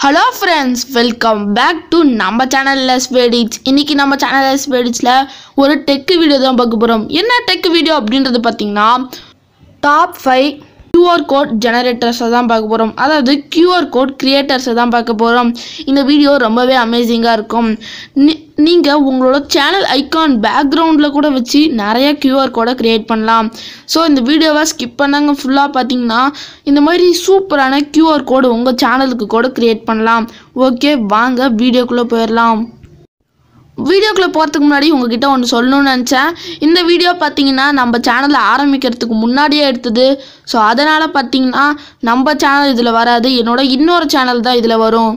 hello friends welcome back to நம்ம channel லெஸ் வெடிட்ஸ் இன்றைக்கி நம்ம சேனல் லெஸ் வெடிட்ஸில் ஒரு டெக் வீடியோ தான் பார்க்க போகிறோம் என்ன டெக் வீடியோ அப்படின்றது பார்த்தீங்கன்னா டாப் ஃபைவ் QR கோட் ஜெனரேட்டர்ஸை தான் பார்க்க போகிறோம் அதாவது QR கோட் கிரியேட்டர்ஸை தான் பார்க்க போகிறோம் இந்த வீடியோ ரொம்பவே அமேசிங்காக இருக்கும் நீங்கள் உங்களோட சேனல் ஐகான் பேக்ரவுண்டில் கூட வச்சு நிறைய QR கோடை க்ரியேட் பண்ணலாம் ஸோ இந்த வீடியோவை ஸ்கிப் பண்ணாங்க ஃபுல்லாக பார்த்தீங்கன்னா இந்த மாதிரி சூப்பரான QR கோடு உங்கள் சேனலுக்கு கூட க்ரியேட் பண்ணலாம் ஓகே வாங்க வீடியோக்குள்ளே போயிடலாம் வீடியோக்குள்ளே போகிறதுக்கு முன்னாடி உங்ககிட்ட ஒன்று சொல்லணும்னு நினச்சேன் இந்த வீடியோ பார்த்தீங்கன்னா நம்ம சேனலை ஆரம்பிக்கிறதுக்கு முன்னாடியே எடுத்தது ஸோ அதனால் பார்த்தீங்கன்னா நம்ம சேனல் இதில் வராது என்னோட இன்னொரு சேனல் தான் இதில் வரும்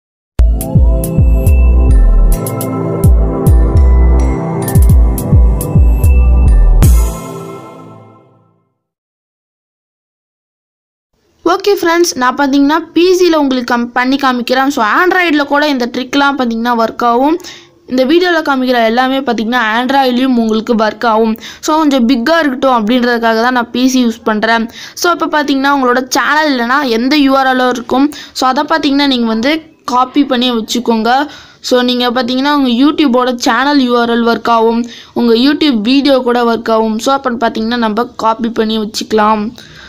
ஓகே ஃப்ரெண்ட்ஸ் நான் பார்த்தீங்கன்னா பிசியில் உங்களுக்கு கம் பண்ணி காமிக்கிறேன் ஸோ ஆண்ட்ராய்டில் கூட இந்த ட்ரிக்லாம் பார்த்தீங்கன்னா ஒர்க் ஆகும் இந்த வீடியோவில் காமிக்கிற எல்லாமே பார்த்தீங்கன்னா ஆண்ட்ராய்ட்லேயும் உங்களுக்கு ஒர்க் ஆகும் ஸோ கொஞ்சம் பிக்காக இருக்கட்டும் அப்படின்றதுக்காக தான் நான் பிசி யூஸ் பண்ணுறேன் ஸோ இப்போ பார்த்தீங்கன்னா உங்களோட சேனல் இல்லைனா எந்த யூஆர்எலோ இருக்கும் ஸோ அதை பார்த்தீங்கன்னா நீங்கள் வந்து காப்பி பண்ணி வச்சுக்கோங்க ஸோ நீங்கள் பார்த்தீங்கன்னா உங்கள் யூடியூபோட சேனல் யூஆர்எல் ஒர்க் ஆகும் உங்கள் யூடியூப் வீடியோ கூட ஒர்க் ஆகும் ஸோ அப்போ பார்த்தீங்கன்னா நம்ம காப்பி பண்ணி வச்சுக்கலாம்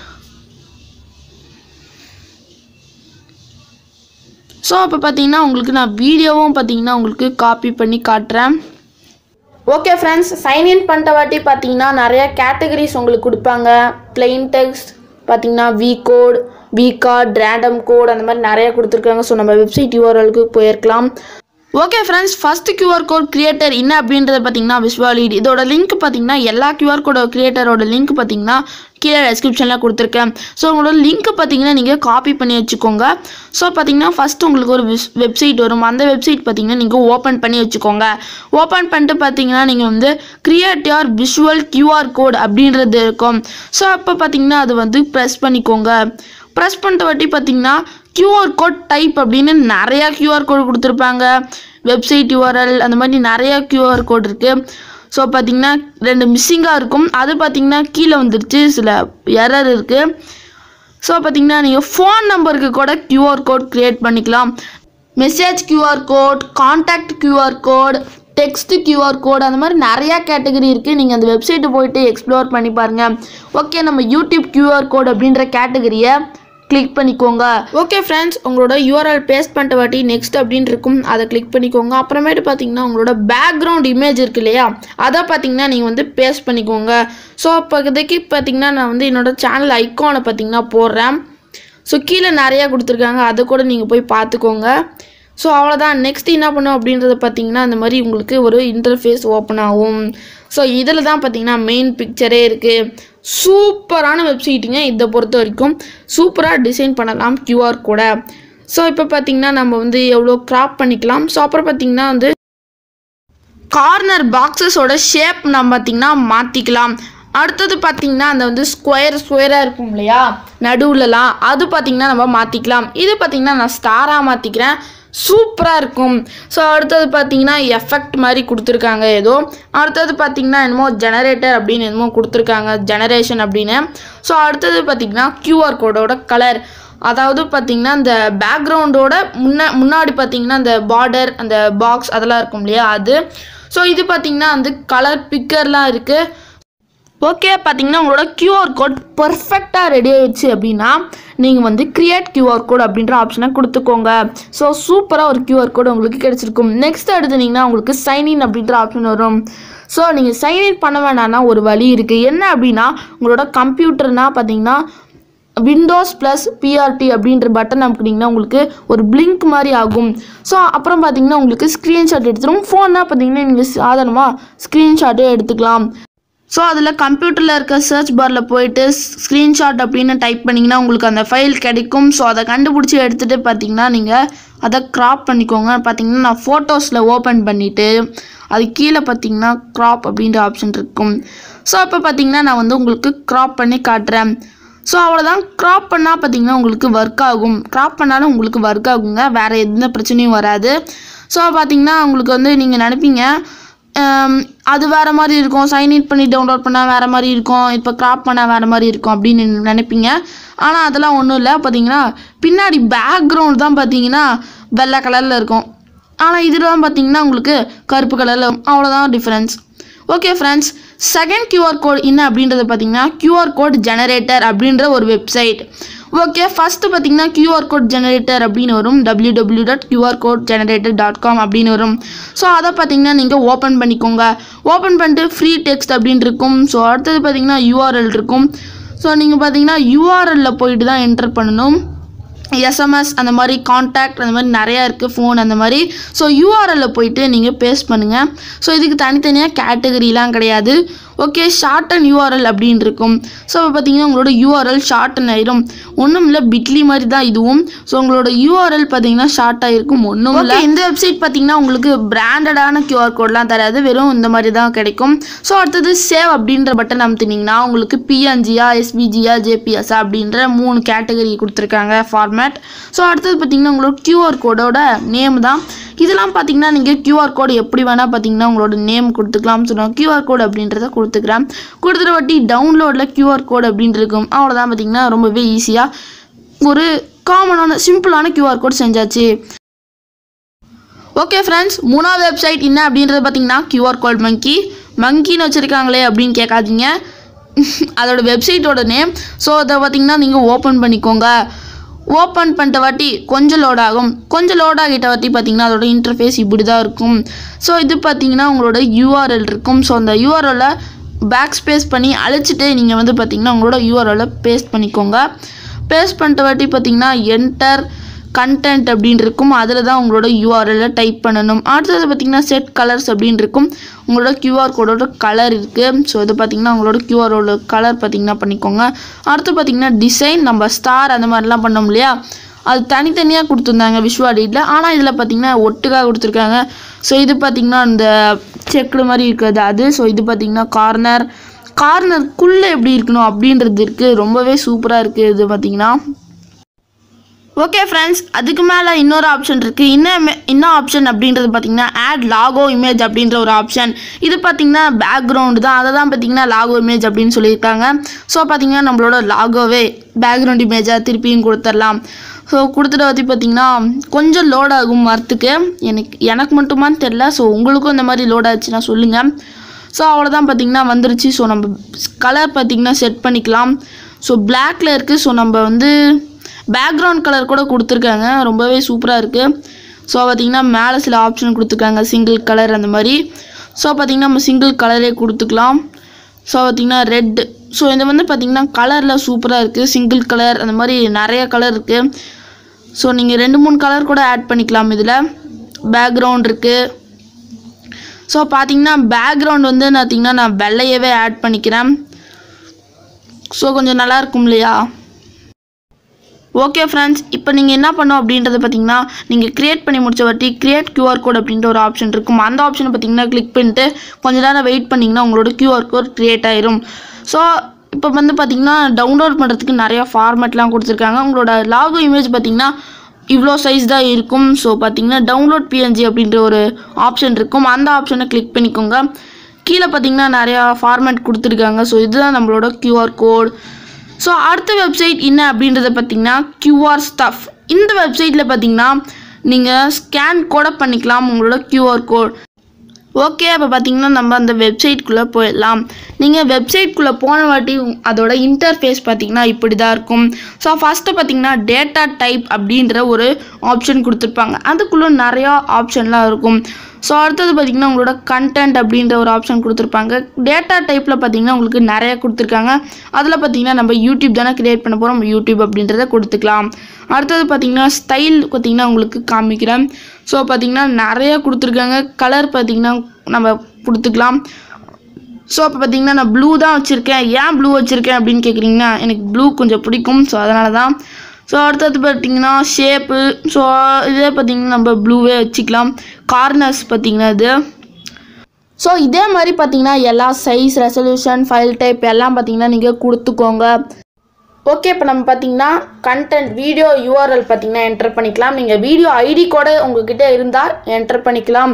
ஸோ அப்போ பார்த்தீங்கன்னா உங்களுக்கு நான் வீடியோவும் பார்த்தீங்கன்னா உங்களுக்கு காப்பி பண்ணி காட்டுறேன் ஓகே ஃப்ரெண்ட்ஸ் சைன் இன் பண்ணிட்ட வாட்டி பார்த்தீங்கன்னா நிறைய கேட்டகரிஸ் உங்களுக்கு கொடுப்பாங்க பிளெயின் டெக்ஸ்ட் பார்த்தீங்கன்னா V code V card random code அந்த மாதிரி நிறைய கொடுத்துருக்காங்க ஸோ நம்ம வெப்சைட் யூஆர்எலுக்கு போயிருக்கலாம் okay friends first QR code creator என்ன அப்படின்றத பார்த்தீங்கன்னா விஷுவாலிட் இதோட லிங்க் பார்த்தீங்கன்னா எல்லா கியூஆர் கோட கிரியேட்டரோட லிங்க் பார்த்தீங்கன்னா கீழே டெஸ்கிரிப்ஷனில் கொடுத்துருக்கேன் ஸோ உங்களோட லிங்க் பார்த்தீங்கன்னா நீங்கள் காப்பி பண்ணி வச்சுக்கோங்க ஸோ பார்த்தீங்கன்னா ஃபஸ்ட்டு உங்களுக்கு ஒரு வெப்சைட் வரும் அந்த வெப்சைட் பார்த்தீங்கன்னா நீங்கள் ஓப்பன் பண்ணி வச்சுக்கோங்க ஓப்பன் பண்ணிட்டு பார்த்தீங்கன்னா நீங்கள் வந்து create your visual QR code அப்படின்றது இருக்கும் ஸோ அப்போ பார்த்தீங்கன்னா அது வந்து ப்ரெஸ் பண்ணிக்கோங்க ப்ரெஸ் பண்ணிட்ட வாட்டி பார்த்தீங்கன்னா கியூஆர் கோட் டைப் அப்படின்னு நிறையா கியூஆர் கோட் கொடுத்துருப்பாங்க வெப்சைட் யூஆர்எல் அந்த மாதிரி நிறையா கியூஆர் கோட் இருக்குது ஸோ பார்த்தீங்கன்னா ரெண்டு மிஸ்ஸிங்காக இருக்கும் அது பார்த்தீங்கன்னா கீழே வந்துருச்சு சில எரர் இருக்குது ஸோ பார்த்தீங்கன்னா நீங்கள் ஃபோன் நம்பருக்கு கூட கியூஆர் கோட் க்ரியேட் பண்ணிக்கலாம் message QR code contact QR code text QR code அந்த மாதிரி நிறையா கேட்டகரி இருக்குது நீங்கள் அந்த வெப்சைட்டு போயிட்டு எக்ஸ்ப்ளோர் பண்ணி பாருங்கள் ஓகே நம்ம யூடியூப் கியூஆர் கோட் அப்படின்ற கேட்டகரியை கிளிக் பண்ணிக்கோங்க ஓகே ஃப்ரெண்ட்ஸ் உங்களோட யூஆர்எல் பேஸ்ட் பண்ணிட்ட வாட்டி நெக்ஸ்ட் அப்படின்னு இருக்கும் அதை கிளிக் பண்ணிக்கோங்க அப்புறமேட்டு பார்த்தீங்கன்னா உங்களோட பேக்ரவுண்ட் இமேஜ் இருக்கு இல்லையா அதை பார்த்தீங்கன்னா நீங்கள் வந்து பேஸ்ட் பண்ணிக்கோங்க ஸோ இப்போதைக்கு பார்த்தீங்கன்னா நான் வந்து என்னோட சேனல் ஐக்கானை பார்த்தீங்கன்னா போடுறேன் ஸோ கீழே நிறையா கொடுத்துருக்காங்க அதை கூட நீங்கள் போய் பார்த்துக்கோங்க ஸோ அவ்வளோதான் நெக்ஸ்ட் என்ன பண்ணும் அப்படின்றத பார்த்தீங்கன்னா அந்த மாதிரி உங்களுக்கு ஒரு இன்டர்ஃபேஸ் ஓப்பன் ஆகும் ஸோ இதில் தான் பார்த்தீங்கன்னா மெயின் பிக்சரே இருக்குது சூப்பரான வெப்சைட்டுங்க இதை பொறுத்த வரைக்கும் சூப்பராக டிசைன் பண்ணலாம் கியூஆர் கூட ஸோ இப்போ பார்த்தீங்கன்னா நம்ம வந்து எவ்வளோ க்ராப் பண்ணிக்கலாம் ஸோ அப்புறம் பார்த்தீங்கன்னா வந்து கார்னர் பாக்ஸஸோட ஷேப் நம்ம பார்த்திங்கன்னா மாற்றிக்கலாம் அடுத்தது பார்த்திங்கன்னா அந்த வந்து ஸ்கொயர் ஸ்கொயராக இருக்கும் இல்லையா நடுவுலலாம் அது பார்த்திங்கன்னா நம்ம மாற்றிக்கலாம் இது பார்த்திங்கன்னா நான் ஸ்டாராக மாற்றிக்கிறேன் சூப்பராக இருக்கும் ஸோ அடுத்தது பார்த்தீங்கன்னா எஃபெக்ட் மாதிரி கொடுத்துருக்காங்க ஏதோ அடுத்தது பார்த்தீங்கன்னா என்னமோ ஜெனரேட்டர் அப்படின்னு என்னமோ கொடுத்துருக்காங்க ஜெனரேஷன் அப்படின்னு ஸோ அடுத்தது பார்த்தீங்கன்னா கியூஆர் கோடோட கலர் அதாவது பார்த்தீங்கன்னா இந்த பேக்ரவுண்டோட முன்ன முன்னாடி பார்த்தீங்கன்னா அந்த பார்டர் அந்த பாக்ஸ் அதெல்லாம் இருக்கும் இல்லையா அது ஸோ இது பார்த்தீங்கன்னா வந்து கலர் பிக்கர்லாம் இருக்குது ஓகே பார்த்தீங்கன்னா உங்களோட கியூஆர் கோட் பர்ஃபெக்டாக ரெடி ஆயிடுச்சு அப்படின்னா நீங்கள் வந்து கிரியேட் கியூஆர் கோட் அப்படின்ற ஆப்ஷனை கொடுத்துக்கோங்க ஸோ சூப்பராக ஒரு கியூஆர் கோட் உங்களுக்கு கிடச்சிருக்கும் நெக்ஸ்ட் எடுத்துனீங்கன்னா உங்களுக்கு சைன்இன் அப்படின்ற ஆப்ஷன் வரும் ஸோ நீங்கள் சைன்இன் பண்ண வேணாம்னா ஒரு வழி இருக்குது என்ன அப்படின்னா உங்களோட கம்ப்யூட்டர்னா பார்த்தீங்கன்னா விண்டோஸ் ப்ளஸ் பிஆர்டி அப்படின்ற பட்டன் அமுக்குனீங்கன்னா உங்களுக்கு ஒரு பிளிங்க் மாதிரி ஆகும் ஸோ அப்புறம் பார்த்தீங்கன்னா உங்களுக்கு ஸ்க்ரீன்ஷாட் எடுத்துரும் ஃபோன்னா பார்த்தீங்கன்னா நீங்கள் சாதாரணமாக ஸ்க்ரீன்ஷாட்டே எடுத்துக்கலாம் ஸோ அதில் கம்ப்யூட்டரில் இருக்க சர்ச் பாரில் போயிட்டு ஸ்க்ரீன்ஷாட் அப்படின்னு டைப் பண்ணிங்கன்னா உங்களுக்கு அந்த ஃபைல் கிடைக்கும் ஸோ அதை கண்டுபிடிச்சி எடுத்துகிட்டு பார்த்தீங்கன்னா நீங்கள் அதை க்ராப் பண்ணிக்கோங்க பார்த்தீங்கன்னா நான் ஃபோட்டோஸில் ஓப்பன் பண்ணிவிட்டு அது கீழே பார்த்தீங்கன்னா க்ராப் அப்படின்ற ஆப்ஷன் இருக்கும் ஸோ அப்போ பார்த்தீங்கன்னா நான் வந்து உங்களுக்கு க்ராப் பண்ணி காட்டுறேன் ஸோ அவ்வளோதான் க்ராப் பண்ணால் பார்த்தீங்கன்னா உங்களுக்கு ஒர்க் ஆகும் க்ராப் பண்ணாலும் உங்களுக்கு ஒர்க் ஆகுங்க வேறு எந்த பிரச்சனையும் வராது ஸோ பார்த்தீங்கன்னா உங்களுக்கு வந்து நீங்கள் நினைப்பீங்க ஹம், அது வேறு மாதிரி இருக்கும் சைன்இன் பண்ணி டவுன்லோட் பண்ணால் வேறு மாதிரி இருக்கும் இப்போ க்ராப் பண்ணால் வேறு மாதிரி இருக்கும் அப்படின்னு நினைப்பீங்க ஆனால் அதெல்லாம் ஒன்றும் இல்லை பார்த்தீங்கன்னா பின்னாடி பேக்ரவுண்ட் தான் பார்த்தீங்கன்னா வெள்ளை கலரில் இருக்கும் ஆனால் இதில் தான் பார்த்தீங்கன்னா உங்களுக்கு கருப்பு கலரில் அவ்வளோதான் difference okay friends second QR code என்ன அப்படின்றது பார்த்தீங்கன்னா QR கோட் ஜெனரேட்டர் அப்படின்ற ஒரு வெப்சைட் ஓகே ஃபஸ்ட்டு பார்த்தீங்கன்னா QR கோட் ஜெனரேட்டர் அப்படின்னு வரும் W W dot QR code generator dot com அப்படின்னு வரும் ஸோ அதை பார்த்தீங்கன்னா நீங்கள் ஓப்பன் பண்ணிக்கோங்க ஓப்பன் பண்ணிட்டு ஃப்ரீ டெக்ஸ்ட் அப்படின்னு இருக்கும் ஸோ அடுத்தது பார்த்தீங்கன்னா யூஆர்எல் இருக்கும் ஸோ நீங்கள் பார்த்தீங்கன்னா யூஆர்எல்ல போயிட்டு தான் என்டர் பண்ணணும் எஸ்எம்எஸ் அந்த மாதிரி காண்டாக்ட் அந்த மாதிரி நிறையா இருக்குது ஃபோன் அந்த மாதிரி ஸோ யூஆர்எல்ல போயிட்டு நீங்கள் பேஸ்ட் பண்ணுங்கள் ஸோ இதுக்கு தனித்தனியாக கேட்டகரிலாம் கிடையாது ஓகே ஷார்ட் அண்ட் யூஆர்எல் அப்படின்னு இருக்கும் ஸோ பார்த்தீங்கன்னா உங்களோட யூஆர்எல் ஷார்ட் அண்ட் ஆயிரும் ஒன்றும் இல்லை பிட்லி மாதிரி தான் இதுவும் ஸோ உங்களோட யூஆர்எல் பார்த்தீங்கன்னா ஷார்ட் ஆகிருக்கும் ஒன்றும் இல்லை இந்த வெப்சைட் பார்த்தீங்கன்னா உங்களுக்கு பிராண்டடான கியூஆர் கோட்லாம் தராது வெறும் இந்த மாதிரி தான் கிடைக்கும் ஸோ அடுத்தது சேவ் அப்படின்ற பட்டன் அமுத்துனீங்கன்னா உங்களுக்கு பிஎன்ஜியா எஸ்பிஜியா ஜேபிஎஸ்ஆ அப்படின்ற மூணு கேட்டகரி கொடுத்துருக்காங்க ஃபார்மேட் ஸோ அடுத்தது பார்த்தீங்கன்னா உங்களோட கியூஆர் கோடோட நேம் தான் இதெல்லாம் பார்த்தீங்கன்னா நீங்கள் கியூஆர் கோடு எப்படி வேணால் பார்த்தீங்கன்னா உங்களோட நேம் கொடுத்துக்கலாம் சொல்லுவாங்க கியூஆர் கோடு அப்படின்றத கொடுத்துக்கிறேன் கொடுத்துட்டு வாட்டி டவுன்லோடில் கியூஆர் கோடு அப்படின்னு இருக்கும் அவ்வளோதான் பார்த்தீங்கன்னா ரொம்பவே ஈஸியாக ஒரு காமனான சிம்பிளான கியூஆர் கோட் செஞ்சாச்சு ஓகே ஃப்ரெண்ட்ஸ் மூணாவது வெப்சைட் என்ன அப்படின்றது பார்த்தீங்கன்னா கியூஆர் கோட் மங்கி மங்கின்னு வச்சுருக்காங்களே அப்படின்னு கேட்காதீங்க அதோட வெப்சைட்டோட நேம் ஸோ அதை பார்த்தீங்கன்னா நீங்கள் ஓப்பன் பண்ணிக்கோங்க ஓப்பன் பண்ணிட்ட வாட்டி கொஞ்சம் லோட் ஆகும் கொஞ்சம் லோட் ஆகிட்ட வாட்டி பார்த்தீங்கன்னா அதோட இன்டர்ஃபேஸ் இப்படி தான் இருக்கும் ஸோ இது பார்த்தீங்கன்னா உங்களோட யூஆர்எல் இருக்கும் ஸோ அந்த யூஆர்எல்லை பேக் ஸ்பேஸ் பண்ணி அழிச்சிட்டு நீங்கள் வந்து பார்த்தீங்கன்னா உங்களோட யூஆர்எல்லை பேஸ்ட் பண்ணிக்கோங்க பேஸ்ட் பண்ணிட்ட வாட்டி பார்த்தீங்கன்னா என்டர் கண்டென்ட் அப்படின்னு இருக்கும் அதில் தான் உங்களோட யூஆர்எல்ல டைப் பண்ணணும் அடுத்தது பார்த்தீங்கன்னா செட் கலர்ஸ் அப்படின்னு இருக்கும் உங்களோட கியூஆர் கோடோட கலர் இருக்குது ஸோ இது பார்த்தீங்கன்னா உங்களோட கியூஆரோட கலர் பார்த்தீங்கன்னா பண்ணிக்கோங்க அடுத்து பார்த்தீங்கன்னா டிசைன் நம்ம ஸ்டார் அந்த மாதிரிலாம் பண்ணோம் இல்லையா அது தனித்தனியாக கொடுத்துருந்தாங்க விஷுவல் எடிட்டில் ஆனால் இதில் பார்த்தீங்கன்னா ஒட்டுக்காக கொடுத்துருக்காங்க ஸோ இது பார்த்தீங்கன்னா அந்த செக்குடு மாதிரி இருக்கிறது அது ஸோ இது பார்த்தீங்கன்னா கார்னர் கார்னருக்குள்ளே எப்படி இருக்கணும் அப்படின்றது இருக்குது ரொம்பவே சூப்பராக இருக்குது இது பார்த்தீங்கன்னா ஓகே ஃப்ரெண்ட்ஸ் அதுக்கு மேலே இன்னொரு ஆப்ஷன் இருக்குது இன்னும் என்ன ஆப்ஷன் அப்படின்றது பார்த்தீங்கன்னா ஆட் லாகோ இமேஜ் அப்படின்ற ஒரு ஆப்ஷன் இது பார்த்தீங்கன்னா பேக்ரவுண்டு தான் அதை தான் பார்த்தீங்கன்னா லாகோ இமேஜ் அப்படின்னு சொல்லியிருக்காங்க ஸோ பார்த்தீங்கன்னா நம்மளோட லாகோவே பேக்ரவுண்ட் இமேஜாக திருப்பியும் கொடுத்துடலாம் ஸோ கொடுத்துட்டு பற்றி பார்த்தீங்கன்னா கொஞ்சம் லோட் ஆகும் வரத்துக்கு எனக்கு எனக்கு மட்டுமான்னு தெரில ஸோ உங்களுக்கும் இந்த மாதிரி லோட் ஆச்சுன்னா சொல்லுங்கள் ஸோ அவ்வளோதான் பார்த்தீங்கன்னா வந்துருச்சு ஸோ நம்ம கலர் பார்த்தீங்கன்னா செட் பண்ணிக்கலாம் ஸோ பிளாக்ல இருக்குது ஸோ நம்ம வந்து பேக்ரவுண்ட் கலர் கூட கொடுத்துருக்காங்க ரொம்பவே சூப்பராக இருக்குது ஸோ பார்த்தீங்கன்னா மேலே சில ஆப்ஷன் கொடுத்துருக்காங்க சிங்கிள் கலர் அந்த மாதிரி ஸோ பார்த்தீங்கன்னா நம்ம சிங்கிள் கலரே கொடுத்துக்கலாம் ஸோ பார்த்தீங்கன்னா ரெட் ஸோ இது வந்து பார்த்தீங்கன்னா கலரில் சூப்பராக இருக்குது சிங்கிள் கலர் அந்த மாதிரி நிறைய கலர் இருக்குது ஸோ நீங்கள் ரெண்டு மூணு கலர் கூட ஆட் பண்ணிக்கலாம் இதில் பேக்ரவுண்ட் இருக்குது ஸோ பார்த்தீங்கன்னா பேக்ரவுண்ட் வந்து பார்த்தீங்கன்னா நான் வெள்ளையவே ஆட் பண்ணிக்கிறேன் ஸோ கொஞ்சம் நல்லா இருக்கும் இல்லையா ஓகே ஃப்ரெண்ட்ஸ் இப்போ நீங்கள் என்ன பண்ணோம் அப்படின்றத பார்த்தீங்கன்னா நீங்கள் க்ரியேட் பண்ணி முடிச்ச வாட்டி க்ரியேட் QR கோட் அப்படின்ற ஒரு ஆப்ஷன் இருக்கும் அந்த ஆப்ஷனை பார்த்தீங்கன்னா கிளிக் பண்ணிட்டு கொஞ்ச நேரம் வெயிட் பண்ணிங்கன்னா உங்களோட QR கோட் க்ரியேட் ஆயிரும் ஸோ இப்போ வந்து பார்த்தீங்கன்னா டவுன்லோட் பண்ணுறதுக்கு நிறைய ஃபார்மேட்லாம் கொடுத்துருக்காங்க உங்களோட லாகோ இமேஜ் பார்த்தீங்கன்னா இவ்வளோ சைஸ் தான் இருக்கும் ஸோ பார்த்தீங்கன்னா டவுன்லோட் பிஎன்ஜி அப்படின்ற ஒரு ஆப்ஷன் இருக்கும் அந்த ஆப்ஷனை கிளிக் பண்ணிக்கோங்க கீழே பார்த்தீங்கன்னா நிறையா ஃபார்மேட் கொடுத்துருக்காங்க ஸோ இதுதான் நம்மளோட QR கோட் ஸோ அடுத்த வெப்சைட் என்ன அப்படின்றத பார்த்தீங்கன்னா QR ஸ்டஃப் இந்த வெப்சைட்டில் பார்த்தீங்கன்னா நீங்கள் ஸ்கேன் கூட பண்ணிக்கலாம் உங்களோட QR கோட் ஓகே அப்போ பார்த்தீங்கன்னா நம்ம அந்த வெப்சைட்குள்ளே போயிடலாம் நீங்கள் வெப்சைட்குள்ளே போன வாட்டி உங்க- அதோட இன்டர்ஃபேஸ் பார்த்தீங்கன்னா இப்படி தான் இருக்கும் ஸோ ஃபஸ்ட்டு பார்த்தீங்கன்னா டேட்டா டைப் அப்படின்ற ஒரு ஆப்ஷன் கொடுத்துருப்பாங்க அதுக்குள்ளே நிறையா ஆப்ஷன்லாம் இருக்கும் ஸோ அடுத்தது பார்த்தீங்கன்னா உங்களோட கண்டென்ட் அப்படின்ற ஒரு ஆப்ஷன் கொடுத்துருப்பாங்க டேட்டா டைப்பில் பார்த்தீங்கன்னா உங்களுக்கு நிறைய கொடுத்துருக்காங்க அதில் பார்த்தீங்கன்னா நம்ம யூடியூப் தானே கிரியேட் பண்ண போகிறோம் யூடியூப் அப்படின்றத கொடுத்துக்கலாம் அடுத்தது பார்த்தீங்கன்னா ஸ்டைல் பார்த்தீங்கன்னா உங்களுக்கு காமிக்கிறேன் ஸோ பார்த்தீங்கன்னா நிறைய கொடுத்துருக்காங்க கலர் பார்த்தீங்கன்னா நம்ம கொடுத்துக்கலாம் ஸோ அப்போ பார்த்தீங்கன்னா நான் ப்ளூ தான் வச்சுருக்கேன் ஏன் ப்ளூ வச்சுருக்கேன் அப்படின்னு கேட்குறீங்கன்னா எனக்கு ப்ளூ கொஞ்சம் பிடிக்கும் ஸோ அதனால தான் ஸோ அடுத்தது பார்த்தீங்கன்னா ஷேப்பு ஸோ இதே பார்த்தீங்கன்னா நம்ம ப்ளூவே வச்சுக்கலாம் கார்னர்ஸ் பார்த்தீங்கன்னா இது ஸோ இதே மாதிரி பார்த்தீங்கன்னா எல்லா சைஸ் ரெசல்யூஷன் ஃபைல் டைப் எல்லாம் பார்த்தீங்கன்னா நீங்கள் கொடுத்துக்கோங்க ஓகே இப்போ நம்ம பார்த்தீங்கன்னா கண்டென்ட் வீடியோ யூஆர்எல் பார்த்தீங்கன்னா என்டர் பண்ணிக்கலாம் நீங்கள் வீடியோ ஐடி கூட உங்ககிட்ட இருந்தால் என்டர் பண்ணிக்கலாம்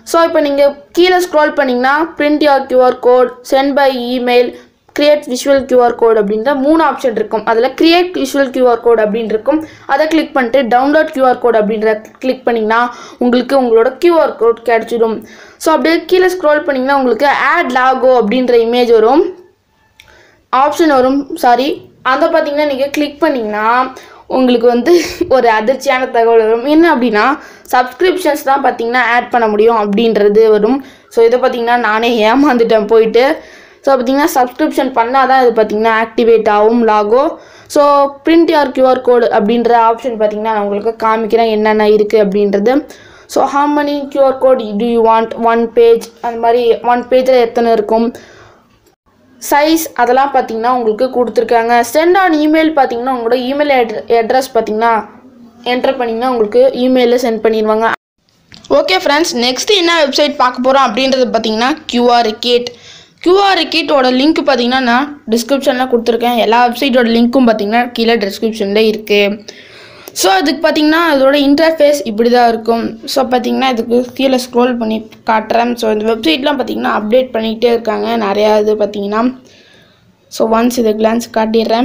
ஸோ இப்போ நீங்கள் கீழே ஸ்க்ரோல் பண்ணிங்கன்னா print your QR code send by email create visual QR code அப்படின்ற மூணு ஆப்ஷன் இருக்கும் அதில் கிரியேட் விஷுவல் கியூஆர் கோட் அப்படின்னு இருக்கும் அதை கிளிக் பண்ணிட்டு டவுன்லோட் கியூஆர் கோட் அப்படின்ற கிளிக் பண்ணிங்கன்னா உங்களுக்கு உங்களோட கியூஆர் கோட் கிடச்சிடும் ஸோ அப்படியே கீழே ஸ்க்ரோல் பண்ணிங்கன்னா உங்களுக்கு ஆட் லாகோ அப்படின்ற இமேஜ் வரும் ஆப்ஷன் வரும் சாரி அதை பார்த்தீங்கன்னா நீங்கள் கிளிக் பண்ணிங்கன்னா உங்களுக்கு வந்து ஒரு அதிர்ச்சியான தகவல் வரும் என்ன அப்படின்னா சப்ஸ்கிரிப்ஷன்ஸ் தான் பார்த்தீங்கன்னா ஆட் பண்ண முடியும் அப்படின்றது வரும் ஸோ இதை பார்த்தீங்கன்னா நானே ஏமாந்துட்டேன் போயிட்டு ஸோ பார்த்தீங்கன்னா சப்ஸ்கிரிப்ஷன் பண்ணால் தான் இது பார்த்தீங்கன்னா ஆக்டிவேட் ஆகும் logo so print your QR code அப்படின்ற ஆப்ஷன் பார்த்தீங்கன்னா நான் உங்களுக்கு காமிக்கிறேன் என்னென்ன இருக்குது அப்படின்றது so how many QR code do you want one page அந்த மாதிரி ஒன் பேஜில் எத்தனை இருக்கும் சைஸ் அதெல்லாம் பார்த்தீங்கன்னா உங்களுக்கு கொடுத்துருக்காங்க சென்ட் ஆன் இமெயில் பார்த்தீங்கன்னா உங்களோட இமெயில் அட்ரஸ் பார்த்தீங்கன்னா என்டர் பண்ணிங்கன்னா உங்களுக்கு இமெயிலில் சென்ட் பண்ணிடுவாங்க ஓகே ஃப்ரெண்ட்ஸ் நெக்ஸ்ட் என்ன வெப்சைட் பார்க்க போகிறோம் அப்படின்றது பார்த்தீங்கன்னா QR கேட் QR கேட்டோட லிங்க் பார்த்தீங்கன்னா நான் டிஸ்கிரிப்ஷனில் கொடுத்துருக்கேன் எல்லா வெப்சைட்டோட லிங்க்கும் பார்த்தீங்கன்னா கீழே டிஸ்கிரிப்ஷனில் இருக்குது ஸோ அதுக்கு பார்த்தீங்கன்னா அதோட இன்டர்ஃபேஸ் இப்படி தான் இருக்கும் ஸோ பார்த்தீங்கன்னா இதுக்கு கீழே ஸ்க்ரோல் பண்ணி காட்டுறேன் ஸோ இந்த வெப்சைட்லாம் பார்த்தீங்கன்னா அப்டேட் பண்ணிக்கிட்டே இருக்காங்க நிறையா இது பார்த்தீங்கன்னா ஸோ ஒன்ஸ் இதை கிளான்ஸ் காட்டிடுறேன்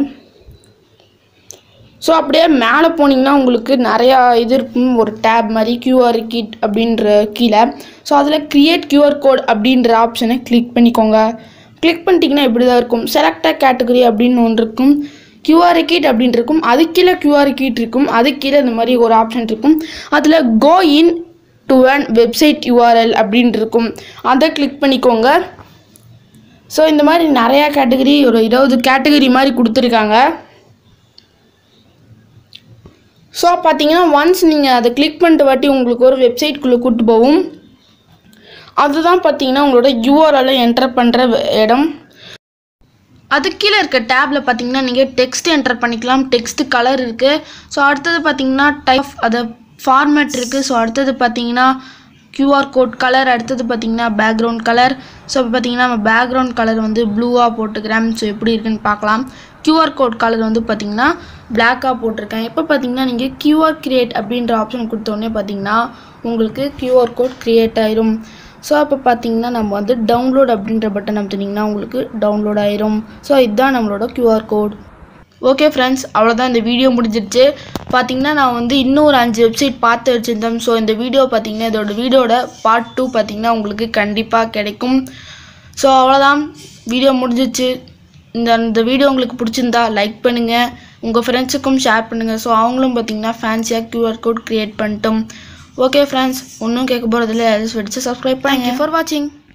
ஸோ அப்படியே மேலே போனீங்கன்னா உங்களுக்கு நிறையா இது இருக்கும் ஒரு டேப் மாதிரி கியூஆர் கிட் அப்படின்ற கீழே ஸோ அதில் கிரியேட் கியூஆர் கோட் அப்படின்ற ஆப்ஷனை கிளிக் பண்ணிக்கோங்க கிளிக் பண்ணிட்டீங்கன்னா இப்படி தான் இருக்கும் செலக்ட கேட்டகரி அப்படின்னு ஒன்று இருக்கும் கியூஆர் கிட் அப்படின்னு இருக்கும் அது கீழே கியூஆர் கிட் இருக்கும் அது கீழே இந்த மாதிரி ஒரு ஆப்ஷன் இருக்கும் அதில் go into an website URL அப்படின்னு இருக்கும் அதை கிளிக் பண்ணிக்கோங்க ஸோ இந்த மாதிரி நிறையா கேட்டகரி ஒரு இருபது கேட்டகரி மாதிரி கொடுத்துருக்காங்க ஸோ பார்த்தீங்கன்னா ஒன்ஸ் நீங்கள் அதை கிளிக் பண்ணிட்டு வாட்டி உங்களுக்கு ஒரு வெப்சைட்குள்ளே கூட்டு போகும் அதுதான் பார்த்தீங்கன்னா உங்களோட யூஆர்எல்லை என்டர் பண்ணுற இடம் அது கீழே இருக்க டேப்பில் பார்த்தீங்கன்னா நீங்கள் டெக்ஸ்ட் என்டர் பண்ணிக்கலாம் டெக்ஸ்ட் கலர் இருக்குது ஸோ அடுத்தது பார்த்தீங்கன்னா டைப் அதை ஃபார்மேட் இருக்குது ஸோ அடுத்தது பார்த்தீங்கன்னா கியூஆர் கோட் கலர் அடுத்தது பார்த்தீங்கன்னா பேக்ரவுண்ட் கலர் ஸோ இப்போ பார்த்தீங்கன்னா நம்ம பேக்ரவுண்ட் கலர் வந்து ப்ளூவாக போட்டுக்கிறேன் ஸோ எப்படி இருக்குன்னு பார்க்கலாம் கியூஆர் கோட் கலர் வந்து பார்த்தீங்கன்னா பிளாக்காக போட்டிருக்கேன் இப்போ பார்த்தீங்கன்னா நீங்கள் கியூஆர் கிரியேட் அப்படின்ற ஆப்ஷன் கொடுத்தோடனே பார்த்தீங்கன்னா உங்களுக்கு கியூஆர் கோட் கிரியேட் ஆயிரும் ஸோ அப்போ பார்த்தீங்கன்னா நம்ம வந்து டவுன்லோட் அப்படின்ற பட்டன் அமுத்துனீங்கன்னா உங்களுக்கு டவுன்லோட் ஆயிரும் ஸோ இதுதான் நம்மளோட கியூஆர் கோட் ஓகே ஃப்ரெண்ட்ஸ் அவ்வளோதான் இந்த வீடியோ முடிஞ்சிருச்சு பார்த்தீங்கன்னா நான் வந்து இன்னும் ஒரு அஞ்சு வெப்சைட் பார்த்து வச்சுருந்தேன் ஸோ இந்த வீடியோ பார்த்தீங்கன்னா இதோட வீடியோட பார்ட் டூ பார்த்தீங்கன்னா உங்களுக்கு கண்டிப்பாக கிடைக்கும் ஸோ அவ்வளோதான் வீடியோ முடிஞ்சிச்சு இந்த இந்த வீடியோ உங்களுக்கு பிடிச்சிருந்தா லைக் பண்ணுங்கள் உங்கள் ஃப்ரெண்ட்ஸுக்கும் ஷேர் பண்ணுங்கள் ஸோ அவங்களும் பார்த்தீங்கன்னா ஃபேன்சியாக கியூஆர் கோட் க்ரியேட் பண்ணிட்டோம் ஓகே ஃப்ரெண்ட்ஸ் ஒன்றும் கேட்க போகிறதில்ல எல்ஸ் வெடிச்சு சப்ஸ்கிரைப் பண்ணுங்க ஃபார் வாட்சிங்